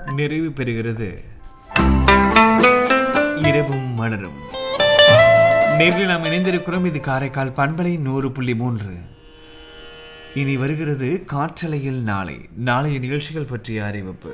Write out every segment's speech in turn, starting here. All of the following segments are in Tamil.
நிறைவு பெறுகிறது இரவும் மலரும் நேரில் நாம் இணைந்திருக்கிறோம் இது காரைக்கால் பண்பலை நூறு புள்ளி மூன்று இனி வருகிறது காற்றலையில் நாளை நாளைய நிகழ்ச்சிகள் பற்றிய அறிவிப்பு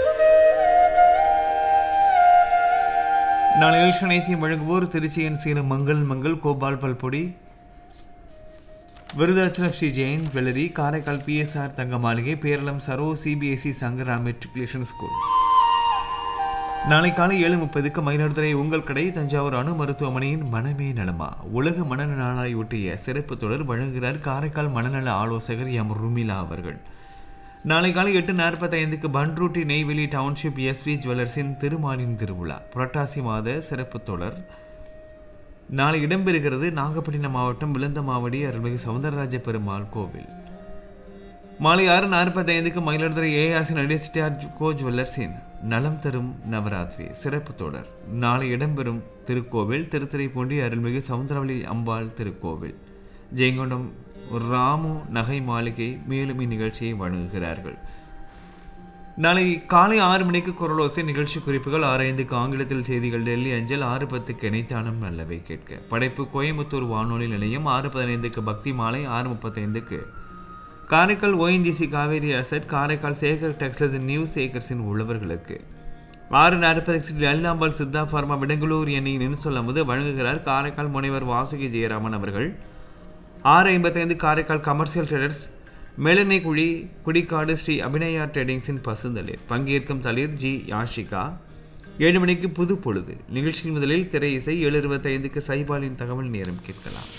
நாளை நிகழ்ச்சி அனைத்தையும் வழங்குவோர் திருச்சியின் சீன மங்கள் மங்கள் கோபால் பல்பொடி விருதாச்சலம் ஸ்ரீ ஜெயின் ஜுவல்லரி காரைக்கால் பிஎஸ்ஆர் தங்க மாளிகை Peralam Saro CBSE Sankara matriculation school நாளை காலை ஏழு முப்பதுக்கு மயிலாடுதுறை உங்கள் கடை தஞ்சாவூர் அணு மருத்துவமனையின் மனமே நலமா உலக மனநல நாளாய் ஒட்டிய சிறப்பு தொடர் வழங்குகிறார் காரைக்கால் மனநல ஆலோசகர் எம் ருமிலா அவர்கள் நாளை காலை எட்டு நாற்பத்தைந்துக்கு பன்ருட்டி நெய்வேலி டவுன்ஷிப் எஸ்வி ஜுவல்லர்ஸின் திருமாலின் திருவிழா புரட்டாசி மாத சிறப்பு தொடர் நாளை இடம்பெறுகிறது நாகப்பட்டினம் மாவட்டம் விழுந்தமாவடி அருள்மிகு சவுந்தரராஜ பெருமாள் கோவில் மாலை ஆறு நாற்பத்தைந்துக்கு மயிலாடுதுறை ஏஆர்சி நடிஸ்டார் கோ ஜுவல்லர்ஸின் நலம் தரும் நவராத்திரி சிறப்பு தொடர் நாளை இடம்பெறும் திருக்கோவில் திருத்துறைப்பூண்டி அருள்மிகு சவுந்தரவழி அம்பாள் திருக்கோவில் ஜெயங்கொண்டம் ராமு நகை மாளிகை மேலும் இந்நிகழ்ச்சியை வழங்குகிறார்கள் நாளை காலை ஆறு மணிக்கு குரலோசை நிகழ்ச்சி குறிப்புகள் ஆறு ஐந்துக்கு ஆங்கிலத்தில் செய்திகள் டெல்லி அஞ்சல் ஆறு பத்துக்கு இணைத்தானும் நல்லவை கேட்க படைப்பு கோயம்புத்தூர் வானொலி நிலையம் ஆறு பதினைந்துக்கு பக்தி மாலை ஆறு முப்பத்தைந்துக்கு Karaikal ONGC Kaveri asset Karaikal Sekar textiles new சேகர்ஸின் உழவர்களுக்கு ஆறு நாற்பது லலிதாம்பாள் சித்தா ஃபார்மா விடங்களூர் எண்ணெய் நின்று சொல்லும்போது வழங்குகிறார் காரைக்கால் முனைவர் வாசுகி ஜெயராமன் அவர்கள் ஆறு ஐம்பத்தைந்து காரைக்கால் கமர்ஷியல் ட்ரேடர்ஸ் மேலனை குழி குடிக்காடு ஸ்ரீ அபிநயா ட்ரேடிங்ஸின் பசுந்தளிர் பங்கேற்கும் தளிர் ஜி யாஷிகா ஏழு மணிக்கு புது பொழுது நிகழ்ச்சியின் முதலில் திரை இசை ஏழு இருபத்தைந்துக்கு சைபாலின் தகவல் நேரம் கேட்கலாம்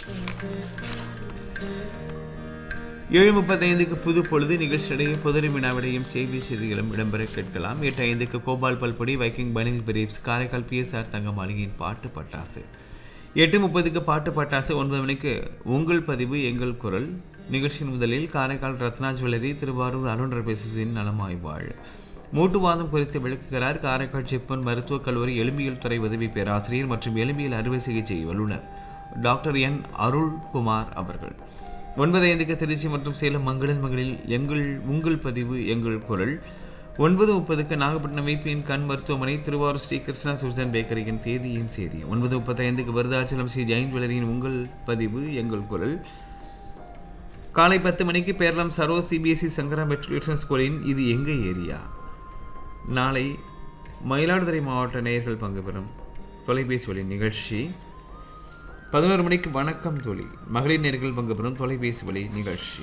ஏழு முப்பத்தைந்துக்கு புது பொழுது நிகழ்ச்சியிடையே பொதுரி வினாவிடையும் செய்தி செய்திகளும் இடம்பெற கேட்கலாம் எட்டு ஐந்துக்கு கோபால் பல்பொடி வைக்கிங் பனில் பிரீப்ஸ் காரைக்கால் பிஎஸ்ஆர் தங்க மாளிகையின் பாட்டு பட்டாசு எட்டு முப்பதுக்கு பாட்டு பட்டாசு ஒன்பது மணிக்கு உங்கள் பதிவு எங்கள் குரல் நிகழ்ச்சியின் முதலில் காரைக்கால் ரத்னா ஜுவல்லரி திருவாரூர் அருண் ரபேசின் நலமாய்வாழ் மூட்டுவாதம் குறித்து விளக்குகிறார் காரைக்கால் சிப்பன் மருத்துவக் கல்லூரி எலும்பியல் துறை உதவி பேராசிரியர் மற்றும் எலும்பியல் அறுவை சிகிச்சை வல்லுநர் டாக்டர் என் அருள்குமார் அவர்கள் ஒன்பது ஐந்துக்கு திருச்சி மற்றும் சேலம் மங்களில் மகளில் எங்கள் உங்கள் பதிவு எங்கள் குரல் ஒன்பது முப்பதுக்கு நாகப்பட்டினம் வைப்பியின் கண் மருத்துவமனை திருவாரூர் ஸ்ரீ கிருஷ்ணா சுர்சன் பேக்கரியின் தேதியின் செய்தி ஒன்பது முப்பத்தைந்துக்கு விருதாச்சலம் ஸ்ரீ ஜெயின் ஜுவல்லரியின் உங்கள் பதிவு எங்கள் குரல் காலை பத்து மணிக்கு பேரளம் சரோ சிபிஎஸ்இ சங்கரா மெட்ரிகுலேஷன் ஸ்கூலின் இது எங்க ஏரியா நாளை மயிலாடுதுறை மாவட்ட நேயர்கள் பங்கு பெறும் தொலைபேசி வழி நிகழ்ச்சி பதினோரு மணிக்கு வணக்கம் தோழி மகளிர் நேர்கள் பங்கு பெறும் தொலைபேசி வழி நிகழ்ச்சி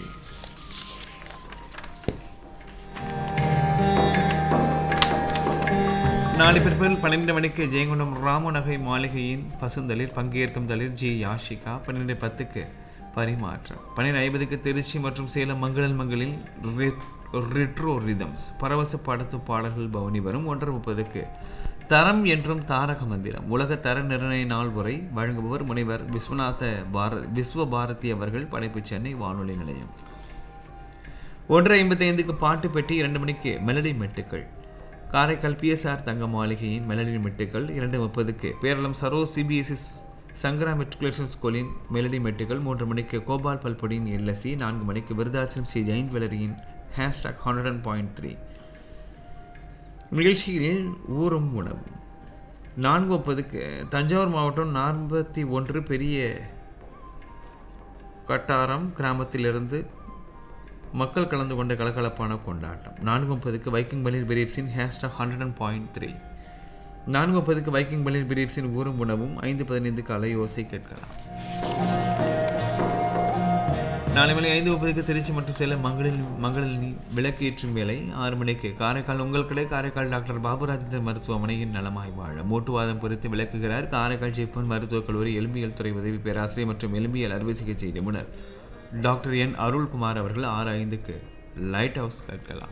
நாளை பிற்பகல் பன்னிரெண்டு மணிக்கு ஜெயங்கொண்டம் ராமு நகை மாளிகையின் பசுந்தளிர் பங்கேற்கும் தளிர் ஜி யாஷிகா பன்னிரெண்டு பத்துக்கு பரிமாற்றம் பன்னிரெண்டு ஐம்பதுக்கு திருச்சி மற்றும் சேலம் மங்களல் மங்களில் ரிட்ரோ ரிதம்ஸ் பரவச படத்து பாடல்கள் பவனி வரும் ஒன்றரை முப்பதுக்கு தரம் என்றும் தாரக மந்திரம் உலக தர நிர்ணய நாள் உரை வழங்குபவர் முனைவர் விஸ்வநாத பார விஸ்வ பாரதி அவர்கள் படைப்பு சென்னை வானொலி நிலையம் ஒன்று ஐம்பத்தைந்துக்கு பாட்டு பெட்டி இரண்டு மணிக்கு மெலடி மெட்டுக்கள் காரைக்கால் பிஎஸ்ஆர் தங்க மாளிகையின் மெலடி மெட்டுக்கள் இரண்டு முப்பதுக்கு பேரளம் சரோ சிபிஎஸ்இ சங்கரா மெட்ரிகுலேஷன் ஸ்கூலின் மெலடி மெட்டுகள் மூன்று மணிக்கு கோபால் பல்பொடியின் எல்எஸ்சி நான்கு மணிக்கு விருதாச்சலம் ஸ்ரீ ஜெயின் ஜுவல்லரியின் hashtag hundred and point three நிகழ்ச்சியில் ஊரும் உணவு நான்கு முப்பதுக்கு தஞ்சாவூர் மாவட்டம் நாற்பத்தி ஒன்று பெரிய கட்டாரம் கிராமத்திலிருந்து மக்கள் கலந்து கொண்ட கலகலப்பான கொண்டாட்டம் நான்கு முப்பதுக்கு வைக்கிங் பலீர் பிரீப்ஸின் hashtag hundred and point three நான்கு முப்பதுக்கு வைக்கிங் பலீர் பிரீப்ஸின் ஊரும் உணவும் ஐந்து பதினைந்துக்கு அலையோசை கேட்கலாம் நாளை மணி ஐந்து முப்பதுக்கு திருச்சி மற்றும் சேலம் மங்களில் மங்களில் விளக்கேற்றும் வேலை ஆறு மணிக்கு காரைக்கால் உங்கள் கடை காரைக்கால் டாக்டர் பாபுராஜேந்தர் மருத்துவமனையின் நலமாய் வாழ மூட்டுவாதம் குறித்து விளக்குகிறார் காரைக்கால் ஜெய்ப்பூன் மருத்துவக் கல்லூரி எலும்பியல் துறை உதவி பேராசிரியர் மற்றும் எலும்பியல் அறுவை சிகிச்சை நிபுணர் டாக்டர் என் அருள்குமார் அவர்கள் ஆறு ஐந்துக்கு லைட் ஹவுஸ் கேட்கலாம்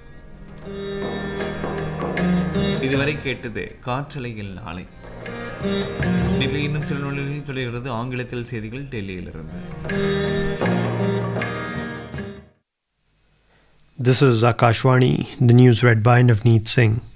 இதுவரை கேட்டது காற்றலையில் நாளை நிலை இன்னும் சில நொழிகளில் தொடர்கிறது ஆங்கிலத்தில் செய்திகள் டெல்லியிலிருந்து This is Akashwani, the news read by Navneet Singh.